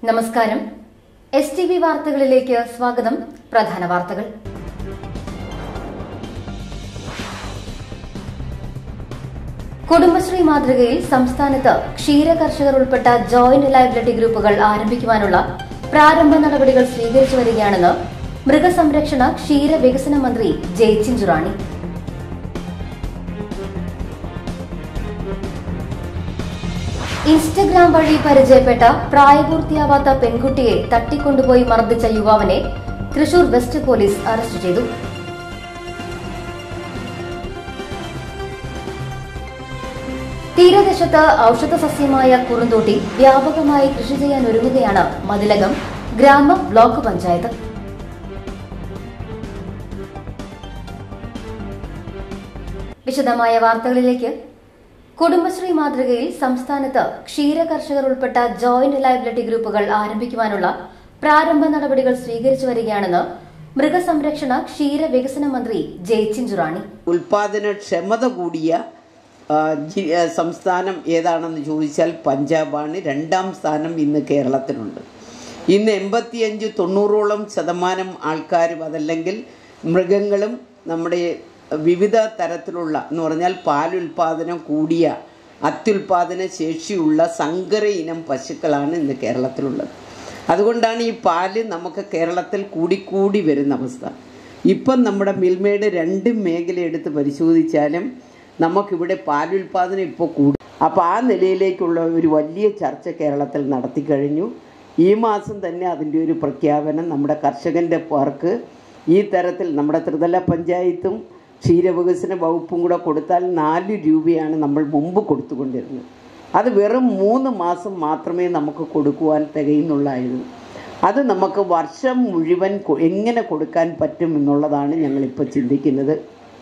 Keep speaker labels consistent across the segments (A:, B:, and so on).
A: നമസ്കാരം S T V വാർത്തകളിലേക്ക് സ്വാഗതം പ്രധാന വാർത്തകൾ കുടുംബശ്രീ മാതൃകയിൽ സംസ്ഥാനത്ത് ക്ഷീര കർഷകർ ഉൾപ്പെട്ട ജോയിന്റ് ലയബിലിറ്റി ഗ്രൂപ്പുകൾ ആരംഭിക്കുവാനുള്ള പ്രാരംഭ നടപടികൾ സ്വീകരിച്ചു വരികയാണെന്ന് മൃഗസംരക്ഷണ ക്ഷീര വികസന മന്ത്രി ജയ്ചിഞ്ചുറാണി ഇൻസ്റ്റഗ്രാം വഴി പരിചയപ്പെട്ട പ്രായപൂർത്തിയാവാത്ത പെൺകുട്ടിയെ തട്ടിക്കൊണ്ടുപോയി മർദ്ദിച്ച യുവാവിനെ തൃശൂർ വെസ്റ്റ് പോലീസ് അറസ്റ്റ് ചെയ്തു തീരദേശത്ത് ഔഷധ സസ്യമായ കുറുന്തോട്ടി വ്യാപകമായി കൃഷി ചെയ്യാൻ ഒരുങ്ങുകയാണ് മതിലകം ഗ്രാമ ബ്ലോക്ക് പഞ്ചായത്ത് വിശദമായ വാർത്തകളിലേക്ക് കുടുംബശ്രീ മാതൃകയിൽ സംസ്ഥാനത്ത് ക്ഷീര കർഷകർ ഉൾപ്പെട്ട ജോയിന്റ് ലയബിലിറ്റി ഗ്രൂപ്പുകൾ ആരംഭിക്കുവാനുള്ള പ്രാരംഭ നടപടികൾ സ്വീകരിച്ചു വരികയാണെന്ന് മൃഗസംരക്ഷണ ക്ഷീര വികസന മന്ത്രി ജയ്ചിഞ്ചുറാണി
B: ഉൽപാദനക്ഷമത കൂടിയ ആ, ജി- ആ, സംസ്ഥാനം ഏതാണെന്ന് ചോദിച്ചാൽ പഞ്ചാബാണ് രണ്ടാം സ്ഥാനം ഇന്ന് കേരളത്തിനുണ്ട് ഇന്ന് എൺപത്തിയഞ്ച് തൊണ്ണൂറോളം ശതമാനം ആൾക്കാരും അതല്ലെങ്കിൽ മൃഗങ്ങളും നമ്മുടെ വിവിധ തരത്തിലുള്ള എന്ന് പറഞ്ഞാൽ പാലുൽപാദനം കൂടിയ അത്യുൽപാദന ശേഷിയുള്ള സങ്കര ഇനം പശുക്കളാണ് ഇന്ന് കേരളത്തിലുള്ളത് അതുകൊണ്ടാണ് ഈ പാല് നമുക്ക് കേരളത്തിൽ കൂടിക്കൂടി വരുന്ന അവസ്ഥ ഇപ്പം നമ്മുടെ മിൽമയുടെ രണ്ട് മേഖല എടുത്ത് പരിശോധിച്ചാലും നമുക്കിവിടെ പാലുൽപാദനം ഇപ്പോൾ കൂടും അപ്പോൾ ആ നിലയിലേക്കുള്ള ഒരു വലിയ ചർച്ച കേരളത്തിൽ നടത്തി കഴിഞ്ഞു ഈ മാസം തന്നെ അതിൻ്റെ ഒരു പ്രഖ്യാപനം നമ്മുടെ കർഷകൻ്റെ പാർക്ക് ഈ തരത്തിൽ നമ്മുടെ ത്രിതല പഞ്ചായത്തും ക്ഷീരവികസന വകുപ്പും കൂടെ കൊടുത്താൽ നാല് രൂപയാണ് നമ്മൾ മുമ്പ് കൊടുത്തുകൊണ്ടിരുന്നത് അത് വെറും മൂന്ന് മാസം മാത്രമേ നമുക്ക് കൊടുക്കുവാൻ തികയുന്നുള്ളായിരുന്നു അത് നമുക്ക് വർഷം മുഴുവൻ കൊ- എങ്ങനെ കൊടുക്കാൻ പറ്റും എന്നുള്ളതാണ് ഞങ്ങളിപ്പോൾ ചിന്തിക്കുന്നത്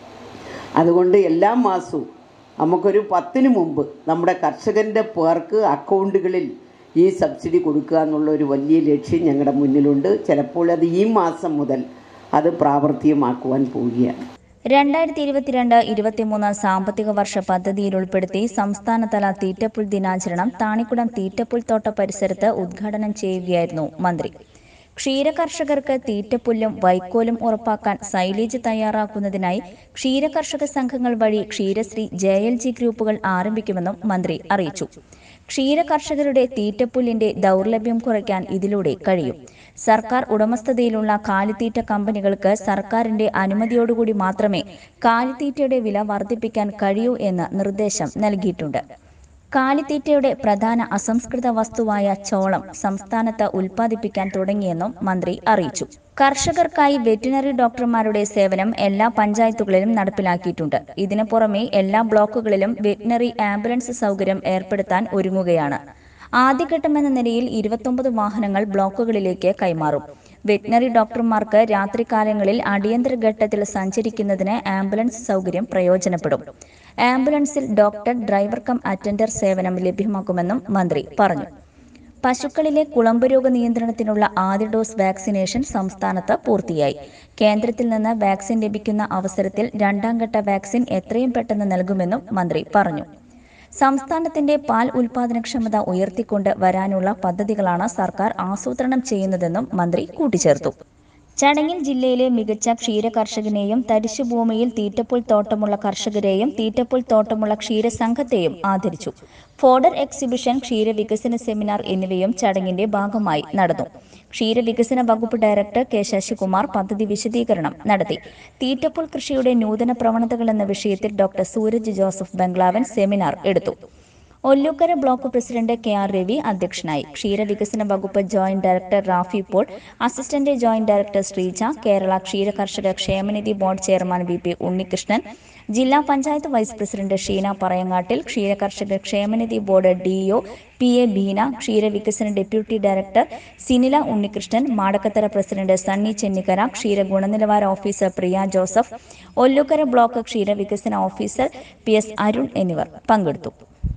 B: അതുകൊണ്ട് എല്ലാ മാസവും നമുക്കൊരു പത്തിന് മുമ്പ് നമ്മുടെ കർഷകൻ്റെ പേർക്ക് അക്കൗണ്ടുകളിൽ ഈ സബ്സിഡി കൊടുക്കുക എന്നുള്ള ഒരു വലിയ ലക്ഷ്യം ഞങ്ങളുടെ മുന്നിലുണ്ട് ചിലപ്പോൾ അത് ഈ മാസം മുതൽ അത് പ്രാവർത്തികമാക്കുവാൻ പോവുകയാണ്
C: രണ്ടായിരത്തി ഇരുപത്തിരണ്ട് ഇരുപത്തിമൂന്ന് സാമ്പത്തിക വർഷ പദ്ധതിയിൽ ഉൾപ്പെടുത്തി സംസ്ഥാനതല തീറ്റപ്പുൽ ദിനാചരണം താണിക്കുടം തീറ്റപ്പുൽ തോട്ട പരിസരത്ത് ഉദ്ഘാടനം ചെയ്യുകയായിരുന്നു മന്ത്രി ക്ഷീരകർഷകർക്ക് തീറ്റപ്പുല്ലും വൈക്കോലും ഉറപ്പാക്കാൻ സൈലേജ് തയ്യാറാക്കുന്നതിനായി ക്ഷീരകർഷക സംഘങ്ങൾ വഴി ക്ഷീരശ്രീ ജെ എൽ ജി ഗ്രൂപ്പുകൾ ആരംഭിക്കുമെന്നും മന്ത്രി അറിയിച്ചു ക്ഷീരകർഷകരുടെ തീറ്റപ്പുല്ലിന്റെ ദൗർലഭ്യം കുറയ്ക്കാൻ ഇതിലൂടെ കഴിയും സർക്കാർ ഉടമസ്ഥതയിലുള്ള കാലിത്തീറ്റ കമ്പനികൾക്ക് സർക്കാരിന്റെ അനുമതിയോടുകൂടി മാത്രമേ കാലിത്തീറ്റയുടെ വില വർദ്ധിപ്പിക്കാൻ കഴിയൂ എന്ന് നിർദ്ദേശം നൽകിയിട്ടുണ്ട് കാലിത്തീറ്റയുടെ പ്രധാന അസംസ്കൃത വസ്തുവായ ചോളം സംസ്ഥാനത്ത് ഉൽപ്പാദിപ്പിക്കാൻ തുടങ്ങിയെന്നും മന്ത്രി അറിയിച്ചു കർഷകർക്കായി വെറ്റിനറി ഡോക്ടർമാരുടെ സേവനം എല്ലാ പഞ്ചായത്തുകളിലും നടപ്പിലാക്കിയിട്ടുണ്ട് ഇതിനു പുറമെ എല്ലാ ബ്ലോക്കുകളിലും വെറ്റിനറി ആംബുലൻസ് സൗകര്യം ഏർപ്പെടുത്താൻ ഒരുങ്ങുകയാണ് ആദ്യഘട്ടമെന്ന നിലയിൽ ഇരുപത്തൊമ്പത് വാഹനങ്ങൾ ബ്ലോക്കുകളിലേക്ക് കൈമാറും വെറ്റിനറി ഡോക്ടർമാർക്ക് രാത്രികാലങ്ങളിൽ അടിയന്തര ഘട്ടത്തിൽ സഞ്ചരിക്കുന്നതിന് ആംബുലൻസ് സൗകര്യം പ്രയോജനപ്പെടും ആംബുലൻസിൽ ഡോക്ടർ ഡ്രൈവർ കം അറ്റൻഡർ സേവനം ലഭ്യമാക്കുമെന്നും മന്ത്രി പറഞ്ഞു പശുക്കളിലെ കുളമ്പ് രോഗ നിയന്ത്രണത്തിനുള്ള ആദ്യ ഡോസ് വാക്സിനേഷൻ സംസ്ഥാനത്ത് പൂർത്തിയായി കേന്ദ്രത്തിൽ നിന്ന് വാക്സിൻ ലഭിക്കുന്ന അവസരത്തിൽ രണ്ടാം ഘട്ട വാക്സിൻ എത്രയും പെട്ടെന്ന് നൽകുമെന്നും മന്ത്രി പറഞ്ഞു സംസ്ഥാനത്തിന്റെ പാൽ ഉൽപാദനക്ഷമത ഉയർത്തിക്കൊണ്ട് വരാനുള്ള പദ്ധതികളാണ് സർക്കാർ ആസൂത്രണം ചെയ്യുന്നതെന്നും മന്ത്രി കൂട്ടിച്ചേർത്തു ചടങ്ങിൽ ജില്ലയിലെ മികച്ച ക്ഷീര കർഷകനെയും തരിശുഭൂമിയിൽ തീറ്റപ്പുൽ തോട്ടമുള്ള കർഷകരെയും തീറ്റപ്പുൽ തോട്ടമുള്ള ക്ഷീരസംഘത്തെയും ആദരിച്ചു ഫോഡർ എക്സിബിഷൻ ക്ഷീരവികസന സെമിനാർ എന്നിവയും ചടങ്ങിന്റെ ഭാഗമായി നടന്നു ക്ഷീരവികസന വകുപ്പ് ഡയറക്ടർ കെ ശശികുമാർ പദ്ധതി വിശദീകരണം നടത്തി തീറ്റപ്പുൽ കൃഷിയുടെ നൂതന പ്രവണതകൾ എന്ന വിഷയത്തിൽ doctor Sooraj Joseph Banglavan seminar എടുത്തു Ollukkara block president K R Ravi അധ്യക്ഷനായി ക്ഷീരവികസന വകുപ്പ് joint director Rafi Paul assistant joint director Sreeja Kerala ക്ഷീര കർഷക ക്ഷേമനിധി board chairman V P Unnikrishnan ജില്ലാ പഞ്ചായത്ത് വൈസ് പ്രസിഡന്റ് ഷീന പറയങ്ങാട്ടിൽ ക്ഷീര കർഷക ക്ഷേമനിധി board DEO P A Beena ക്ഷീരവികസന deputy director Sinila Unnikrishnan Madakkathara president Sunny Chennikkara ക്ഷീര ഗുണനിലവാര officer Priya Joseph Ollukkara block ക്ഷീരവികസന ഓഫീസർ പി എസ് അരുൺ എന്നിവർ പങ്കെടുത്തു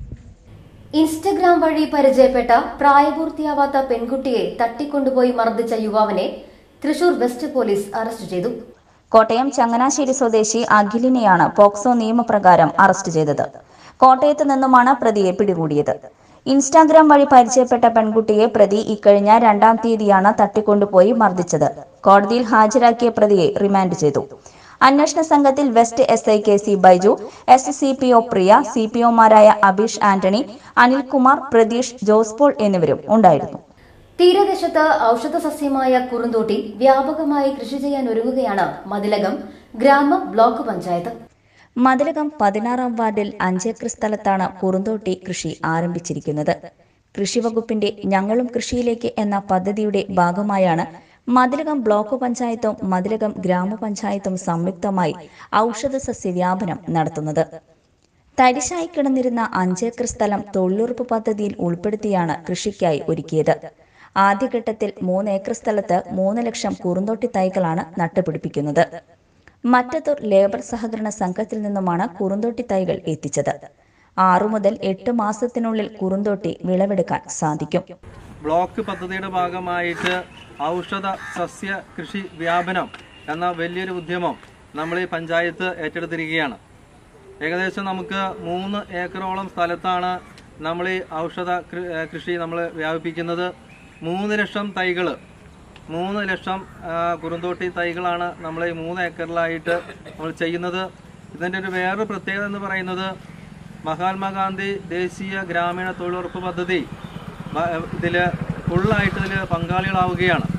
A: ഇൻസ്റ്റഗ്രാം വഴി പരിചയപ്പെട്ട പ്രായപൂർത്തിയാവാത്ത പെൺകുട്ടിയെ തട്ടിക്കൊണ്ടുപോയി മർദ്ദിച്ച യുവാവിനെ തൃശൂർ വെസ്റ്റ് പോലീസ് അറസ്റ്റ് ചെയ്തു
C: കോട്ടയം ചങ്ങനാശ്ശേരി സ്വദേശി അഖിലിനെയാണ് പോക്സോ നിയമപ്രകാരം അറസ്റ്റ് ചെയ്തത് കോട്ടയത്ത് നിന്നുമാണ് പ്രതിയെ പിടികൂടിയത് ഇൻസ്റ്റാഗ്രാം വഴി പരിചയപ്പെട്ട പെൺകുട്ടിയെ പ്രതി ഇക്കഴിഞ്ഞ രണ്ടാം തീയതിയാണ് തട്ടിക്കൊണ്ടുപോയി മർദ്ദിച്ചത് കോടതിയിൽ ഹാജരാക്കിയ പ്രതിയെ റിമാൻഡ് ചെയ്തു അന്വേഷണ സംഘത്തിൽ west S I K C Baiju S C P O Priya C P ഒമാരായ Abeesh Antony Anilkumar Pratheesh Jose Paul എന്നിവരും ഉണ്ടായിരുന്നു
A: തീരദേശത്ത് ഔഷധ സസ്യമായ കുറുന്തോട്ടി വ്യാപകമായി കൃഷി ചെയ്യാൻ ഒരുങ്ങുകയാണ് മതിലകം ഗ്രാമ ബ്ലോക്ക് പഞ്ചായത്ത്
C: മതിലകം പതിനാറാം വാർഡിൽ അഞ്ചേക്കർ സ്ഥലത്താണ് കുറുന്തോട്ടി കൃഷി ആരംഭിച്ചിരിക്കുന്നത് കൃഷിവകുപ്പിന്റെ ഞങ്ങളും കൃഷിയിലേക്ക് എന്ന പദ്ധതിയുടെ ഭാഗമായാണ് മതിലകം ബ്ലോക്ക് പഞ്ചായത്തും മതിലകം ഗ്രാമപഞ്ചായത്തും സംയുക്തമായി ഔഷധ സസ്യ വ്യാപനം നടത്തുന്നത് തരിശായി കിടന്നിരുന്ന അഞ്ചേക്കർ സ്ഥലം തൊഴിലുറപ്പ് പദ്ധതിയിൽ ഉൾപ്പെടുത്തിയാണ് കൃഷിക്കായി ഒരുക്കിയത് ആദ്യഘട്ടത്തിൽ മൂന്ന് ഏക്കർ സ്ഥലത്ത് മൂന്ന് ലക്ഷം കുറുന്തോട്ടി തൈകളാണ് നട്ടുപിടിപ്പിക്കുന്നത് മറ്റത്തൂർ ലേബർ സഹകരണ സംഘത്തിൽ നിന്നുമാണ് കുറുന്തോട്ടി തൈകൾ എത്തിച്ചത് ആറു മുതൽ എട്ട് മാസത്തിനുള്ളിൽ കുറുന്തോട്ടി വിളവെടുക്കാൻ സാധിക്കും
D: ബ്ലോക്ക് പദ്ധതിയുടെ ഭാഗമായിട്ട് ഔഷധ സസ്യ കൃഷി വ്യാപനം എന്ന വലിയൊരു ഉദ്യമം നമ്മൾ ഈ പഞ്ചായത്ത് ഏറ്റെടുത്തിരിക്കുകയാണ് ഏകദേശം നമുക്ക് മൂന്ന് ഏക്കറോളം സ്ഥലത്താണ് നമ്മൾ ഈ ഔഷധ കൃ- ഏ, കൃഷി നമ്മൾ വ്യാപിപ്പിക്കുന്നത് മൂന്ന് ലക്ഷം തൈകൾ മൂന്ന് ലക്ഷം ആ, കുറുന്തോട്ടി തൈകളാണ് നമ്മൾ ഈ മൂന്ന് ഏക്കറിലായിട്ട് നമ്മൾ ചെയ്യുന്നത് ഇതിൻ്റെ ഒരു വേറൊരു പ്രത്യേകത എന്ന് പറയുന്നത് മഹാത്മാഗാന്ധി ദേശീയ ഗ്രാമീണ തൊഴിലുറപ്പ് പദ്ധതി ഇതിൽ ഫുള്ളായിട്ട് ഇതിൽ പങ്കാളികളാവുകയാണ്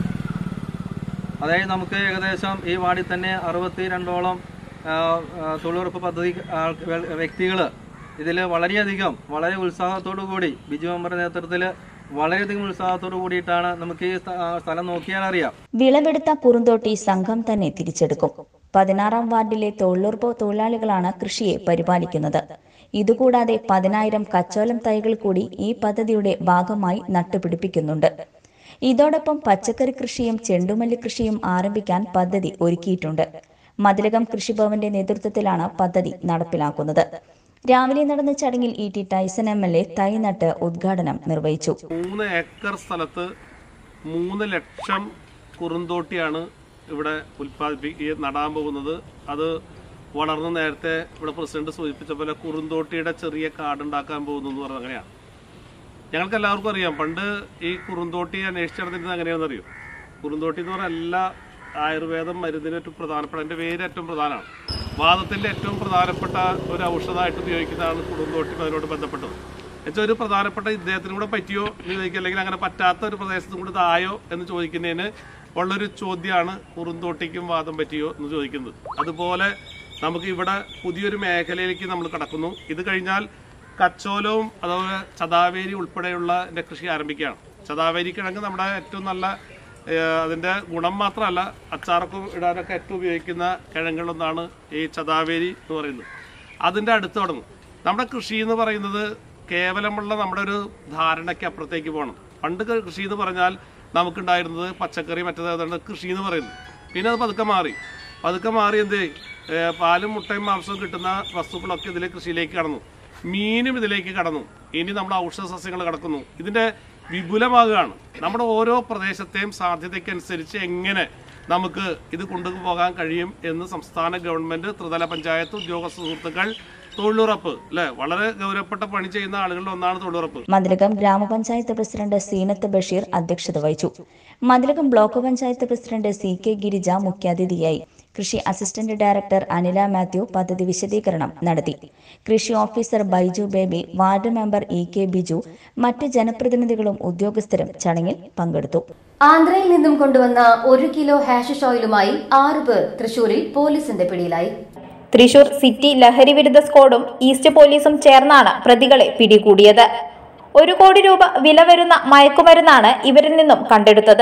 D: അതായത് നമുക്ക് ഏകദേശം ഈ വാർഡിൽ തന്നെ അറുപത്തി രണ്ടോളം തൊഴിലുറപ്പ് പദ്ധതി വ്യക്തികൾ ഇതിൽ വളരെയധികം വളരെ ഉത്സാഹത്തോടു കൂടി ബിജു മെമ്പറുടെ നേതൃത്വത്തിൽ വളരെയധികം ഉത്സാഹത്തോടു കൂടിയിട്ടാണ് നമുക്ക് ഈ സ്ഥ- ആ, സ്ഥലം നോക്കിയാൽ അറിയാം
C: വിളവെടുത്ത കുറുന്തോട്ടി സംഘം തന്നെ തിരിച്ചെടുക്കും പതിനാറാം വാർഡിലെ തൊഴിലുറപ്പ് തൊഴിലാളികളാണ് കൃഷിയെ പരിപാലിക്കുന്നത് ഇതുകൂടാതെ പതിനായിരം കച്ചോലം തൈകൾ കൂടി ഈ പദ്ധതിയുടെ ഭാഗമായി നട്ടുപിടിപ്പിക്കുന്നുണ്ട് ഇതോടൊപ്പം പച്ചക്കറി കൃഷിയും ചെണ്ടുമല്ലി കൃഷിയും ആരംഭിക്കാൻ പദ്ധതി ഒരുക്കിയിട്ടുണ്ട് മതിലകം കൃഷിഭവന്റെ നേതൃത്വത്തിലാണ് പദ്ധതി നടപ്പിലാക്കുന്നത് രാവിലെ നടന്ന ചടങ്ങിൽ E T Tyson M L A തൈ നട്ട് ഉദ്ഘാടനം നിർവഹിച്ചു
E: മൂന്ന് ഏക്കർ സ്ഥലത്ത് മൂന്ന് ലക്ഷം കുറുന്തോട്ടിയാണ് ഇവിടെ ഉൽപ്പാദിപ്പി നടാൻ പോകുന്നത് അത് വളർന്ന് നേരത്തെ ഇവിടെ പ്രസിഡന്റ് സൂചിപ്പിച്ച പോലെ കുറുന്തോട്ടിയുടെ ചെറിയ കാടുണ്ടാക്കാൻ പോകുന്നു എന്ന് പറഞ്ഞത് അങ്ങനെയാണ് ഞങ്ങൾക്ക് എല്ലാവർക്കും അറിയാം പണ്ട് ഈ കുറുന്തോട്ടി അന്വേഷിച്ച് നടന്നിരുന്നത് എങ്ങനെയാണെന്ന് അറിയോ കുറുന്തോട്ടി എന്ന് പറഞ്ഞാൽ എല്ലാ ആയുർവേദം മരുന്നിന് ഏറ്റവും പ്രധാനപ്പെട്ട അതിന്റെ വേര് ഏറ്റവും പ്രധാനമാണ് വാദത്തിന്റെ ഏറ്റവും പ്രധാനപ്പെട്ട ഒരു ഔഷധമായിട്ട് ഉപയോഗിക്കുന്നതാണ് കുറുന്തോട്ടി അതിനോട് ബന്ധപ്പെട്ടത് എന്നുവെച്ചാൽ ഒരു പ്രധാനപ്പെട്ട ഇദ്ദേഹത്തിന് കൂടെ പറ്റിയോ എന്ന് ചോദിക്കുക അല്ലെങ്കിൽ അങ്ങനെ പറ്റാത്ത ഒരു പ്രദേശത്തും കൂടെ ഇതായോ എന്ന് ചോദിക്കുന്നതിന് ഉള്ളൊരു ചോദ്യമാണ് കുറുന്തോട്ടിക്കും വാദം പറ്റിയോ എന്ന് ചോദിക്കുന്നത് അതുപോലെ നമുക്ക് ഇവിടെ പുതിയൊരു മേഖലയിലേക്ക് നമ്മൾ കടക്കുന്നു ഇത് കഴിഞ്ഞാൽ കച്ചോലവും അതുപോലെ ചതാവേരി ഉൾപ്പെടെയുള്ള ഇതിന്റെ കൃഷി ആരംഭിക്കുകയാണ് ചതാവേരി കിഴങ്ങ് നമ്മുടെ ഏറ്റവും നല്ല ഏഹ്, അതിന്റെ ഗുണം മാത്രമല്ല അച്ചാറൊക്കെ ഇടാനൊക്കെ ഏറ്റവും ഉപയോഗിക്കുന്ന കിഴങ്ങുകളൊന്നാണ് ഈ ചതാവേരി എന്ന് പറയുന്നത് അതിന്റെ അടുത്ത് തുടങ്ങും നമ്മുടെ കൃഷി എന്ന് പറയുന്നത് കേവലമുള്ള നമ്മുടെ ഒരു ധാരണയ്ക്ക് അപ്പുറത്തേക്ക് പോകണം പണ്ട് ക- കൃഷി എന്ന് പറഞ്ഞാൽ നമുക്കുണ്ടായിരുന്നത് പച്ചക്കറി മറ്റേത് ഏതാണ്ട് കൃഷി എന്ന് പറയുന്നത് പിന്നെ അത് പതുക്കെ മാറി പതുക്കെ മാറി എന്ത് ഏഹ് പാലും മുട്ടയും മാംസവും കിട്ടുന്ന വസ്തുക്കളൊക്കെ ഇതിലെ കൃഷിയിലേക്ക് കടന്നു മീനും ഇതിലേക്ക് കടന്നു ഇനി നമ്മുടെ ഔഷധ സസ്യങ്ങൾ കടക്കുന്നു ഇതിന്റെ വിപുലമാകുകയാണ് നമ്മുടെ ഓരോ പ്രദേശത്തെയും സാധ്യതയ്ക്കനുസരിച്ച് എങ്ങനെ നമുക്ക് ഇത് കൊണ്ടുപോകാൻ കഴിയും എന്ന് സംസ്ഥാന ഗവൺമെന്റ് ത്രിതല പഞ്ചായത്ത് ഉദ്യോഗസ്ഥ സുഹൃത്തുക്കൾ തൊഴിലുറപ്പ് അല്ലെ വളരെ ഗൗരവപ്പെട്ട പണി ചെയ്യുന്ന ആളുകളിൽ ഒന്നാണ് തൊഴിലുറപ്പ്
C: മതിലകം ഗ്രാമപഞ്ചായത്ത് പ്രസിഡന്റ് സീനത്ത് ബഷീർ അധ്യക്ഷത വഹിച്ചു Mathilakam block panchayat president C K Girija മുഖ്യാതിഥിയായി കൃഷി അസിസ്റ്റന്റ് ഡയറക്ടർ അനില മാത്യു പദ്ധതി വിശദീകരണം നടത്തി കൃഷി officer Baiju Baby ward member E K Biju മറ്റ് ജനപ്രതിനിധികളും ഉദ്യോഗസ്ഥരും ചടങ്ങിൽ പങ്കെടുത്തു
A: ആന്ധ്രയിൽ നിന്നും കൊണ്ടുവന്ന ഒരു കിലോ ഹാഷിഷ് ഓയിലുമായി ആറ് പേർ തൃശൂരിൽ പോലീസിന്റെ പിടിയിലായി
F: തൃശൂർ സിറ്റി ലഹരി വിരുദ്ധ സ്ക്വാഡും ഈസ്റ്റ് പോലീസും ചേർന്നാണ് പ്രതികളെ പിടികൂടിയത് ഒരു കോടി രൂപ വില വരുന്ന മയക്കുമരുന്നാണ് ഇവരിൽ നിന്നും കണ്ടെടുത്തത്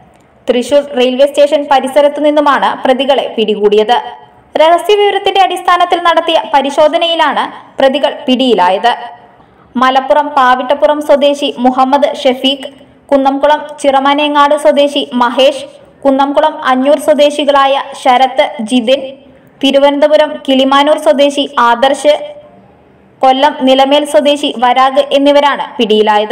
F: തൃശൂർ റെയിൽവേ സ്റ്റേഷൻ പരിസരത്തു നിന്നുമാണ് പ്രതികളെ പിടികൂടിയത് രഹസ്യവിവരത്തിന്റെ അടിസ്ഥാനത്തിൽ നടത്തിയ പരിശോധനയിലാണ് പ്രതികൾ പിടിയിലായത് മലപ്പുറം പാവിട്ടപ്പുറം സ്വദേശി മുഹമ്മദ് ഷഫീഖ് കുന്നംകുളം ചിറമനേങ്ങാട് സ്വദേശി മഹേഷ് കുന്നംകുളം അഞ്ഞൂർ സ്വദേശികളായ ശരത്ത് ജിതിൻ തിരുവനന്തപുരം കിളിമാനൂർ സ്വദേശി ആദർശ് കൊല്ലം നിലമേൽ സ്വദേശി വരാഗ് എന്നിവരാണ് പിടിയിലായത്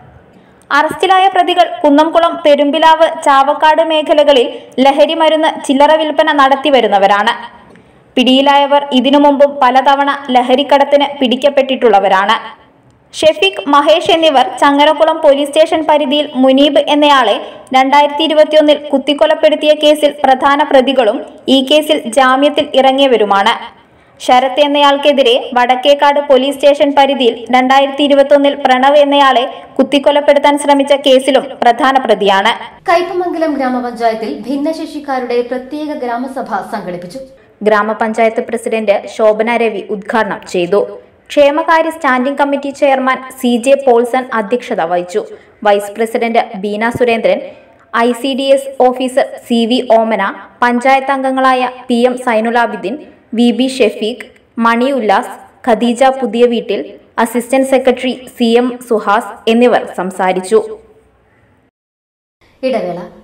F: അറസ്റ്റിലായ പ്രതികൾ കുന്നംകുളം പെരുമ്പിലാവ് ചാവക്കാട് മേഖലകളിൽ ലഹരി മരുന്ന് ചില്ലറ വിൽപ്പന നടത്തിവരുന്നവരാണ് പിടിയിലായവർ ഇതിനു മുമ്പും പലതവണ ലഹരിക്കടത്തിന് പിടിക്കപ്പെട്ടിട്ടുള്ളവരാണ് ഷെഫീഖ് മഹേഷ് എന്നിവർ ചങ്ങരകുളം പോലീസ് സ്റ്റേഷൻ പരിധിയിൽ മുനീബ് എന്നയാളെ രണ്ടായിരത്തി ഇരുപത്തിയൊന്നിൽ കുത്തിക്കൊലപ്പെടുത്തിയ കേസിൽ പ്രധാന പ്രതികളും ഈ കേസിൽ ജാമ്യത്തിൽ ഇറങ്ങിയവരുമാണ് ശരത് എന്നയാൾക്കെതിരെ വടക്കേക്കാട് പോലീസ് സ്റ്റേഷൻ പരിധിയിൽ രണ്ടായിരത്തി ഇരുപത്തിയൊന്നിൽ പ്രണവ് എന്നയാളെ കുത്തിക്കൊലപ്പെടുത്താൻ ശ്രമിച്ച കേസിലും പ്രധാന പ്രതിയാണ്
A: കയ്പമംഗലം ഗ്രാമപഞ്ചായത്തിൽ ഭിന്നശേഷിക്കാരുടെ പ്രത്യേക ഗ്രാമസഭ സംഘടിപ്പിച്ചു
F: ഗ്രാമപഞ്ചായത്ത് പ്രസിഡന്റ് ശോഭന രവി ഉദ്ഘാടനം ചെയ്തു ക്ഷേമകാര്യ standing committee chairman C J Paulson അധ്യക്ഷത വഹിച്ചു vice president Beena Surendran I C D S officer C V Omana panchayat അംഗങ്ങളായ P M Sainulabiddin V B Shefeeq Mani Ullas Khadeeja പുതിയ വീട്ടിൽ assistant secretary C M Suhas എന്നിവർ സംസാരിച്ചു
A: ഇടവേള